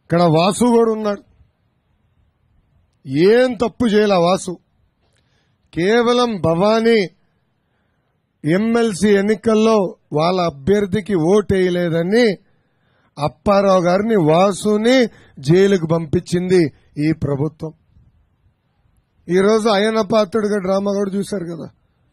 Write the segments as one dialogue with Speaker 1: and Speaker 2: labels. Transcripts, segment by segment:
Speaker 1: ఇక్కడ వాసు కూడా ఉన్నాడు ఏం తప్పు చేయాల వాసు కేవలం భవానీ ఎమ్మెల్సీ ఎన్నికల్లో వాళ్ళ అభ్యర్థికి ఓటేయలేదని అప్పారావు గారిని వాసుని జైలుకు పంపించింది ఈ ప్రభుత్వం ఈరోజు అయ్యన్న పాత్రుడిగా డ్రామా కూడా చూశారు కదా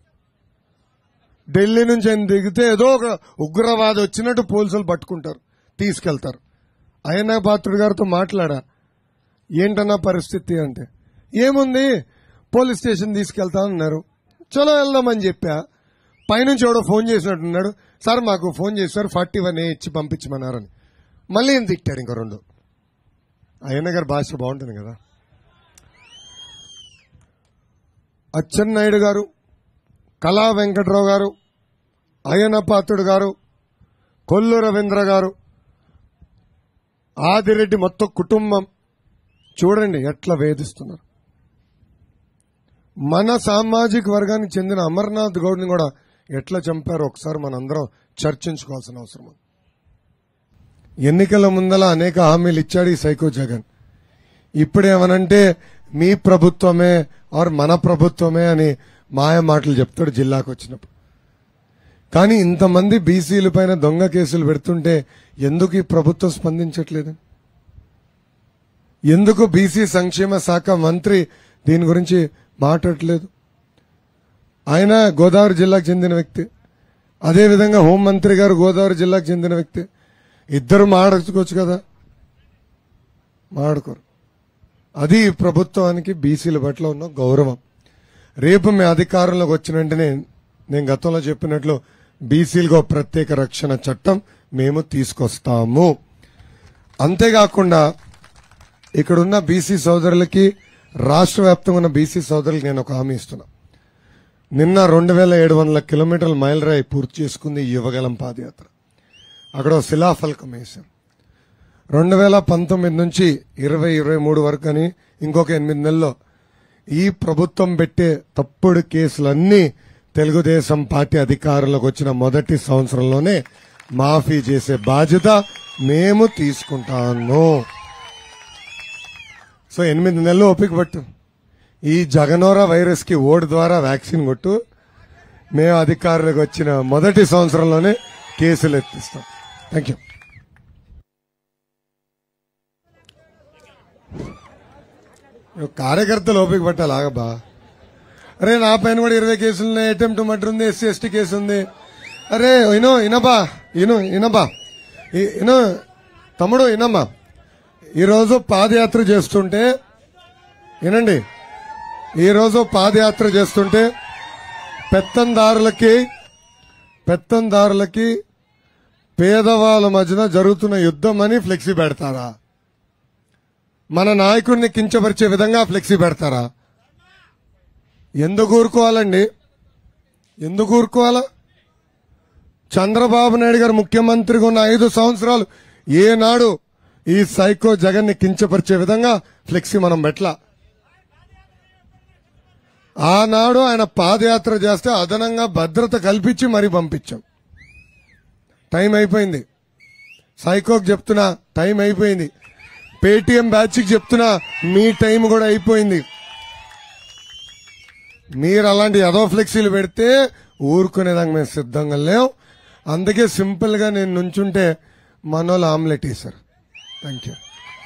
Speaker 1: ఢిల్లీ నుంచి ఆయన దిగితే ఏదో ఒక ఉగ్రవాది వచ్చినట్టు పోలీసులు పట్టుకుంటారు తీసుకెళ్తారు అయ్యన్న పాత్రుడు గారితో మాట్లాడా ఏంటన్నా పరిస్థితి అంటే ఏముంది పోలీస్ స్టేషన్ తీసుకెళ్తా అన్నారు చలో వెళ్దామని చెప్పా పైనుంచి ఎవడో ఫోన్ చేసినట్టున్నాడు సార్ మాకు ఫోన్ చేశారు ఫార్టీ వన్ ఏ ఇచ్చి పంపించమన్నారని మళ్ళీ ఏం తిట్టాడు ఇంకో రెండు అయ్యన్న గారి భాష బాగుంటుంది కదా అచ్చెన్నాయుడు గారు కళా వెంకట్రావు గారు అయ్యన్న పాత్రుడు గారు కొల్లు రవీంద్ర గారు ఆదిరెడ్డి మొత్తం కుటుంబం చూడండి ఎట్లా వేధిస్తున్నారు మన సామాజిక వర్గానికి చెందిన అమర్నాథ్ గౌడ్ని కూడా ఎట్లా చంపారో ఒకసారి మనందరం చర్చించుకోవాల్సిన అవసరం ఉంది ఎన్నికల ముందల అనేక హామీలు ఇచ్చాడు ఈ సైకో జగన్ ఇప్పుడేమనంటే మీ ప్రభుత్వమే ఆర్ మన ప్రభుత్వమే అని మాయ మాటలు చెప్తాడు జిల్లాకు వచ్చినప్పుడు కానీ ఇంతమంది బీసీల పైన దొంగ కేసులు పెడుతుంటే ఎందుకు ఈ ప్రభుత్వం స్పందించట్లేదు ఎందుకు బీసీ సంక్షేమ శాఖ మంత్రి దీని గురించి మాట్లాడట్లేదు ఆయన గోదావరి జిల్లాకు చెందిన వ్యక్తి అదేవిధంగా హోంమంత్రి గారు గోదావరి జిల్లాకు చెందిన వ్యక్తి ఇద్దరు మాట్లాడుకోవచ్చు కదా మాట్లాడుకోరు అది ఈ ప్రభుత్వానికి బీసీల పట్ల ఉన్న గౌరవం రేపు మీ అధికారంలోకి వచ్చిన వెంటనే నేను గతంలో చెప్పినట్లు బీసీలకు ఒక ప్రత్యేక రక్షణ చట్టం మేము తీసుకొస్తాము అంతేకాకుండా ఇక్కడున్న బీసీ సోదరులకి రాష్ట్ర వ్యాప్తంగా ఉన్న బీసీ సోదరులకి నేను ఒక హామీ ఇస్తున్నా నిన్న రెండు వేల ఏడు వందల కిలోమీటర్ల మైల్ రాయి పూర్తి చేసుకుంది ఈ యువగలం పాదయాత్ర అక్కడ ఒక శిలాఫలకం వేశాం రెండు వేల పంతొమ్మిది నుంచి ఇరవై ఇరవై మూడు వరకు అని ఇంకొక ఎనిమిది నెలల్లో ఈ ప్రభుత్వం పెట్టే తప్పుడు కేసులన్నీ తెలుగుదేశం పార్టీ అధికారంలోకి వచ్చిన మొదటి సంవత్సరంలోనే మాఫీ చేసే బాధ్యత మేము తీసుకుంటాను సో ఎనిమిది నెలలు ఓపిక పట్టు ఈ జగనోరా వైరస్ కి ఓటు ద్వారా వ్యాక్సిన్ కొట్టు మేము అధికారులకు వచ్చిన మొదటి సంవత్సరంలోనే కేసులు ఎత్తిస్తాం థ్యాంక్ యూ కార్యకర్తలు ఓపిక పట్టాలి ఆగబా అరే నా పైన కూడా ఇరవై కేసులు ఉన్నాయి అటెంప్ట్ మర్డర్ ఉంది ఎస్సీ ఎస్టీ కేసు ఉంది అరే ఇనో ఇనబా ఇను ఇనబా ఇ- ఇను తమ్ముడు ఇనమ్మా ఈరోజు పాదయాత్ర చేస్తుంటే వినండి ఈరోజు పాదయాత్ర చేస్తుంటే పెత్తందారులకి పెత్తందారులకి పేదవాళ్ళ మధ్యన జరుగుతున్న యుద్ధం అని ఫ్లెక్సీ పెడతారా మన నాయకుడిని కించపరిచే విధంగా ఫ్లెక్సీ పెడతారా ఎందుకు ఊరుకోవాలండి ఎందుకు ఊరుకోవాలా చంద్రబాబు నాయుడు గారు ముఖ్యమంత్రిగా ఉన్న ఐదు సంవత్సరాలు ఏనాడు ఈ సైకో జగన్ ని కించపరిచే విధంగా ఫ్లెక్సీ మనం పెట్లా ఆనాడు ఆయన పాదయాత్ర చేస్తే అదనంగా భద్రత కల్పించి మరీ పంపించాం టైం అయిపోయింది సైకోకి చెప్తున్నా టైం అయిపోయింది పేటిఎం బ్యాచ్కి చెప్తున్నా మీ టైం కూడా అయిపోయింది మీరు అలాంటి యదో ఫ్లెక్సీలు పెడితే ఊరుకునేదాకా మేము సిద్ధంగా లేం అందుకే సింపుల్ గా నేను నుంచుంటే మనోళ్ళు ఆమ్లెట్ వేశారు థ్యాంక్ యూ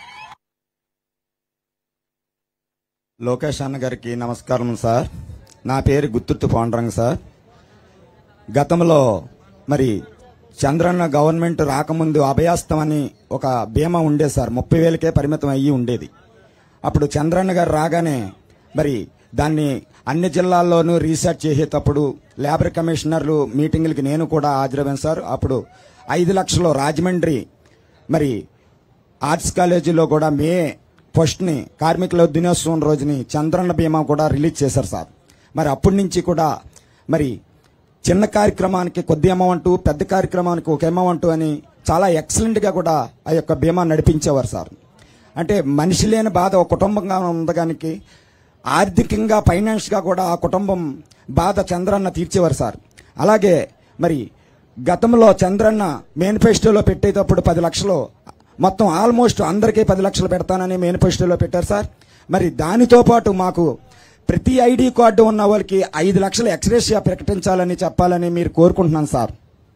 Speaker 2: లోకేష్ అన్న గారికి నమస్కారం సార్ నా పేరు గుత్తుర్తి పాండురంగ సార్ గతంలో మరి చంద్రన్న గవర్నమెంట్ రాకముందు అభయాస్తం అని ఒక బీమా ఉండేది సార్ ముప్పై వేలకే పరిమితం అయ్యి ఉండేది అప్పుడు చంద్రన్న గారు రాగానే మరి దాన్ని అన్ని జిల్లాల్లోనూ రీసెర్చ్ చేసేటప్పుడు లేబర్ కమిషనర్లు మీటింగులకి నేను కూడా హాజరయ్యాను సార్ అప్పుడు ఐదు లక్షలు రాజమండ్రి మరి ఆర్ట్స్ కాలేజీలో కూడా మే ఫస్ట్ని కార్మికుల దినోత్సవం రోజుని చంద్రన్న బీమా కూడా రిలీజ్ చేశారు సార్ మరి అప్పటి నుంచి కూడా మరి చిన్న కార్యక్రమానికి కొద్ది అమౌంట్ పెద్ద కార్యక్రమానికి ఒక అమౌంట్ అని చాలా ఎక్సలెంట్గా కూడా ఆ యొక్క బీమా నడిపించేవారు సార్ అంటే మనిషి లేని బాధ ఒక కుటుంబంగా ఉండగానికి ఆర్థికంగా ఫైనాన్స్గా కూడా ఆ కుటుంబం బాధ చంద్రన్న తీర్చేవారు సార్ అలాగే మరి గతంలో చంద్రన్న మేనిఫెస్టోలో పెట్టేటప్పుడు పది లక్షలు మొత్తం ఆల్మోస్ట్ అందరికీ పది లక్షలు పెడతానని మేనిఫెస్టోలో పెట్టారు సార్ మరి దానితో పాటు మాకు ప్రతి ఐడి కార్డు ఉన్న వాళ్ళకి ఐదు లక్షల ఎక్స్రేషియా ప్రకటించాలని చెప్పాలని మీరు కోరుకుంటున్నాను సార్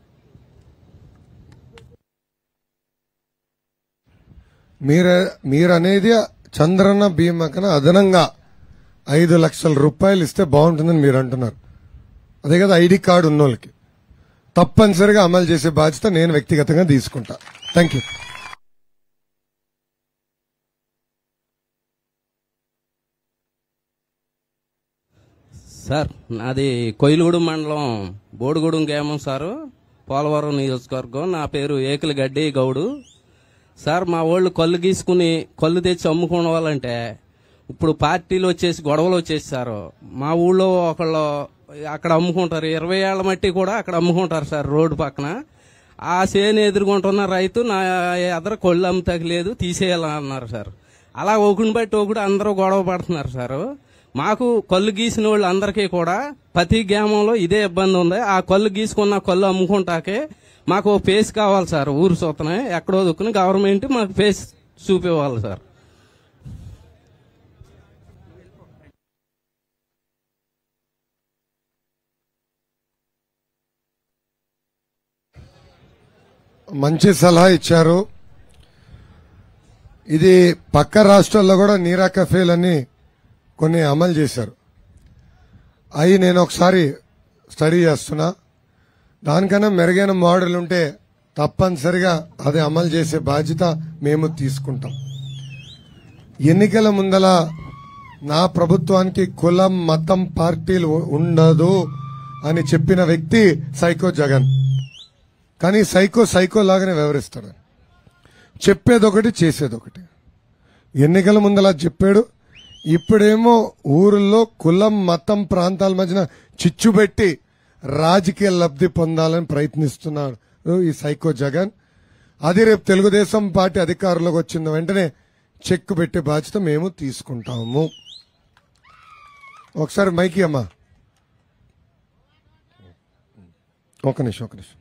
Speaker 1: మీర మీరనేది చంద్రన్న బీమా కన్నా అదనంగా ఐదు లక్షల రూపాయలు ఇస్తే బాగుంటుందని మీరు అంటున్నారు అదే కదా ఐడి కార్డు ఉన్న వాళ్ళకి తప్పనిసరిగా అమలు చేసే బాధ్యత నేను వ్యక్తిగతంగా తీసుకుంటా థ్యాంక్ యూ
Speaker 3: సార్ నాది కొయిలగూడెం మండలం బోడిగూడెం గ్రామం సారు పోలవరం నియోజకవర్గం నా పేరు ఏకల గడ్డి గౌడు సార్ మా వాళ్ళు కళ్ళు గీసుకుని కళ్ళు తెచ్చి అమ్ముకోవాలంటే ఇప్పుడు పార్టీలు వచ్చేసి గొడవలు వచ్చేసి సార్ మా ఊళ్ళో ఒకళ్ళు అక్కడ అమ్ముకుంటారు ఇరవై ఏళ్ల మట్టి కూడా అక్కడ అమ్ముకుంటారు సార్ రోడ్డు పక్కన ఆ చేను ఎదుర్కొంటున్న రైతు నా ఎదర కొళ్ళు అమ్ముతాకి లేదు తీసేయాలన్నారు సార్ అలా ఒకరిని బట్టి ఒకడు అందరూ గొడవ పడుతున్నారు సార్ మాకు కళ్ళు గీసిన వాళ్ళు అందరికీ కూడా ప్రతి గ్రామంలో ఇదే ఇబ్బంది ఉంది ఆ కళ్ళు గీసుకున్న కళ్ళు అమ్ముకుంటాకే మాకు ఓ ఫేస్ కావాలి సార్ ఊరు సొత్తనే ఎక్కడో దుక్కుని గవర్నమెంట్ మాకు ఫేస్ చూపివ్వాలి సార్
Speaker 1: మంచి సలహా ఇచ్చారు ఇది పక్క రాష్ట్రాల్లో కూడా నీరా కఫేలని కొన్ని అమలు చేశారు అవి నేను ఒకసారి స్టడీ చేస్తున్నా దానికన్నా మెరుగైన మోడల్ ఉంటే తప్పనిసరిగా అది అమలు చేసే బాధ్యత మేము తీసుకుంటాం ఎన్నికల ముందల నా ప్రభుత్వానికి కులం మతం పార్టీలు ఉండదు అని చెప్పిన వ్యక్తి సైకో జగన్ కానీ సైకో సైకో లాగానే వ్యవహరిస్తాడు చెప్పేదొకటి చేసేదొకటి ఎన్నికల ముందలా చెప్పాడు ఇప్పుడేమో ఊరిలో కులం మతం ప్రాంతాల మధ్యన చిచ్చు పెట్టి రాజకీయ లబ్ధి పొందాలని ప్రయత్నిస్తున్నాడు ఈ సైకో జగన్ అది రేపు తెలుగుదేశం పార్టీ అధికారంలోకి వచ్చిన వెంటనే చెక్ పెట్టే బాధ్యత మేము తీసుకుంటాము ఒకసారి మైకి అమ్మా ఒక నిమిషం ఒక నిమిషం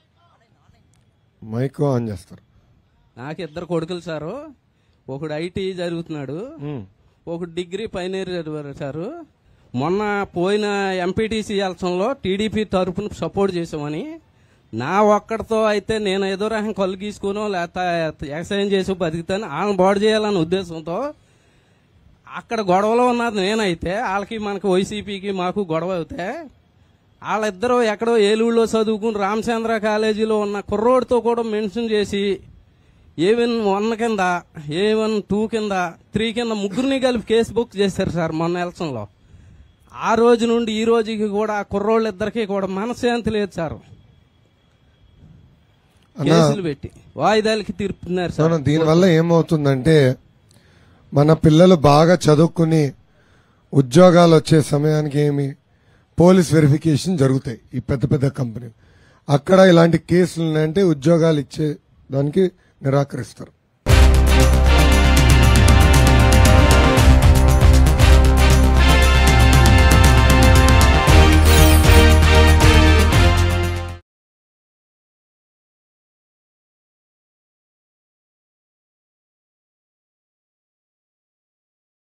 Speaker 1: మైక్ ఆన్ చేస్తారు
Speaker 3: నాకు ఇద్దరు కొడుకులు సారు ఒకడు ఐటీ చదువుతున్నాడు ఒకడు డిగ్రీ ఫైనల్ ఇయర్ చదివారు సారు మొన్న పోయిన ఎంపీటీసీ ఎలక్షన్లో టీడీపీ తరపున సపోర్ట్ చేసామని నా ఒక్కడితో అయితే నేను ఏదో రకం కళ్ళు గీసుకునో లేకపోతే ఎక్సైజ్ చేసి బతుకుతాను వాళ్ళని బాడు చేయాలనే ఉద్దేశంతో అక్కడ గొడవలో ఉన్నది నేనైతే వాళ్ళకి మనకి వైసీపీకి మాకు గొడవ అవుతే వాళ్ళిద్దరూ ఎక్కడో ఏలూరులో చదువుకుని రామచంద్ర కాలేజీలో ఉన్న కుర్రోడితో కూడా మెన్షన్ చేసి ఏవన్ వన్ కింద ఏవన్ టూ కింద త్రీ కింద ముగ్గురిని కలిపి కేసు బుక్ చేశారు సార్ మొన్న ఎలక్షన్లో ఆ రోజు నుండి ఈ రోజుకి కూడా ఆ కుర్రోళ్ళిద్దరికీ కూడా మనశ్శాంతి లేదు సార్
Speaker 1: అన్నా
Speaker 3: కేసులు పెట్టి వాయిదాలకి తీర్పుతున్నారు సార్
Speaker 1: అవును, దీనివల్ల ఏమవుతుందంటే మన పిల్లలు బాగా చదువుకుని ఉద్యోగాలు వచ్చే సమయానికి ఏమి పోలీస్ వెరిఫికేషన్ జరుగుతాయి ఈ పెద్ద పెద్ద కంపెనీ అక్కడ ఇలాంటి కేసులు ఉన్నాయంటే ఉద్యోగాలు ఇచ్చే దానికి నిరాకరిస్తారు